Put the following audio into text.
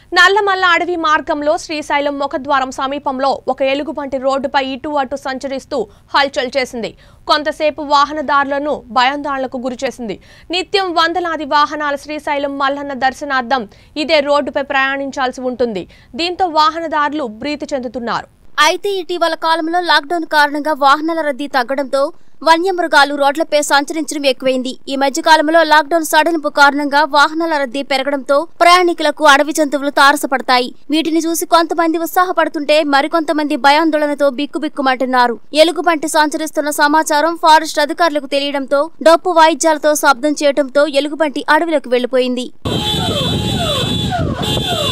నల్లమల్ల అడవి మార్గంలో శ్రీశైలం ముఖద్వారం సమీపంలో ఒక ఎలుగుబంటి రోడ్డుపై ఇటు అటు సంచరిస్తూ హల్చల్ చేసింది కొంతసేపు వాహనదారులను భయాందోళనకు గురిచేసింది నిత్యం వందలాది వాహనాలు శ్రీశైలం మల్లన్న దర్శనార్థం ఇదే రోడ్డుపై ప్రయాణించాల్సి ఉంటుంది దీంతో వాహనదారులు భీతి చెందుతున్నారు అయితే ఇటీవల కాలంలో లాక్డౌన్ కారణంగా వాహనాల రద్దీ తగ్గడంతో వన్యమృగాలు రోడ్లపై సంచరించడం ఎక్కువైంది ఈ మధ్య కాలంలో లాక్డౌన్ సడలింపు కారణంగా వాహనాల రద్దీ పెరగడంతో ప్రయాణికులకు అడవి జంతువులు తారసపడతాయి వీటిని చూసి కొంతమంది ఉత్సాహపడుతుంటే మరికొంతమంది భయాందోళనతో బిక్కుబిక్కుమంటున్నారు ఎలుగుబంటి సంచరిస్తున్న సమాచారం ఫారెస్ట్ అధికారులకు తెలియడంతో డప్పు వాయిద్యాలతో శబ్దం చేయడంతో ఎలుగుబంటి అడవిలోకి వెళ్లిపోయింది